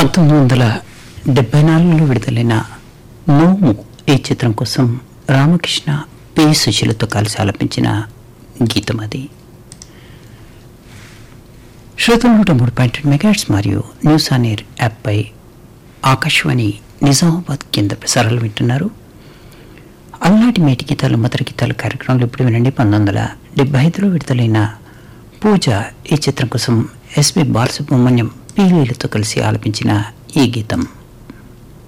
పంతొమ్మిది వందల డెబ్బై నాలుగులో విడుదలైన నోము ఈ చిత్రం కోసం రామకృష్ణ పి సుశీలతో కలిసి ఆలపించిన గీతం అది శ్రోతలు నూట మూడు పాయింట్ రెండు మెగాట్స్ మరియు న్యూస్ ఆన్ ఎయిర్ యాప్పై ఆకాశవాణి నిజామాబాద్ కేంద్ర ప్రసారాలు వింటున్నారు అలనాటి మేటి గీతాలు మధుర గీతాలు కార్యక్రమంలో ఇప్పుడు వినండి పంతొమ్మిది వందల డెబ్బై ఐదులో విడుదలైన పూజ ఈ చిత్రం కోసం ఎస్పి బాలసుబ్రహ్మణ్యం పీలీలతో కలిసి ఆలపించిన ఈ గీతం